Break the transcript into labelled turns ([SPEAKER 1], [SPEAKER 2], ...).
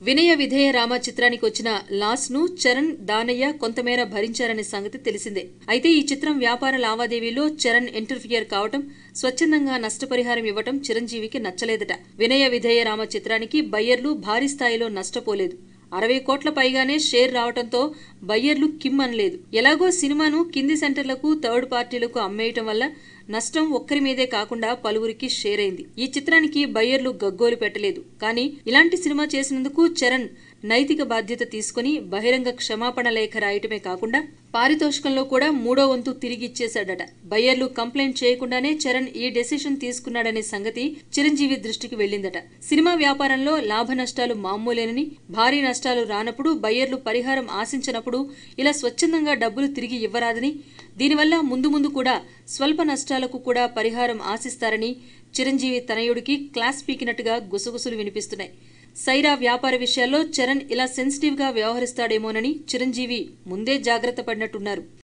[SPEAKER 1] వినయ విధేయ రామ చిత్రానికి వచ్చిన లాస్ ను చరణ్ దానయ్య కొంతమేర భరించారనే సంగతి తెలిసిందే అయితే ఈ చిత్రం వ్యాపార లావాదేవీలో చరణ్ ఇంటర్ఫియర్ కావటం స్వచ్ఛందంగా నష్టపరిహారం ఇవ్వటం చిరంజీవికి నచ్చలేదట వినయ విధేయ రామ చిత్రానికి బయ్యర్లు భారీ స్థాయిలో నష్టపోలేదు అరవై కోట్ల పైగానే షేర్ రావడంతో బయ్యర్లు కిమ్ అనలేదు ఎలాగో సినిమాను కింది సెంటర్లకు థర్డ్ పార్టీలకు అమ్మేయటం వల్ల నష్టం ఒక్కరి మీదే కాకుండా పలువురికి షేర్ అయింది ఈ చిత్రానికి బయ్యర్లు గగ్గోలు పెట్టలేదు కానీ ఇలాంటి సినిమా చేసినందుకు చరణ్ నైతిక బాధ్యత తీసుకుని బహిరంగ క్షమాపణ లేఖ రాయటమే కాకుండా పారితోషికంలో కూడా మూడో వంతు తిరిగి ఇచ్చేశాడట బయ్యర్లు కంప్లైంట్ చేయకుండానే చరణ్ ఈ డెసిషన్ తీసుకున్నాడనే సంగతి చిరంజీవి దృష్టికి వెళ్ళిందట సినిమా వ్యాపారంలో లాభ నష్టాలు మామూలేనని భారీ నష్టాలు రానప్పుడు బయ్యర్లు పరిహారం ఆశించినప్పుడు ఇలా స్వచ్ఛందంగా డబ్బులు తిరిగి ఇవ్వరాదని దీనివల్ల ముందు ముందు కూడా స్వల్ప నష్టాలకు కూడా పరిహారం ఆశిస్తారని చిరంజీవి తనయుడికి క్లాస్ పీకినట్టుగా గుసగుసలు వినిపిస్తున్నాయి సైరా వ్యాపార విషయాల్లో చరణ్ ఇలా సెన్సిటివ్ గా వ్యవహరిస్తాడేమోనని చిరంజీవి ముందే జాగ్రత్త పడినట్టున్నారు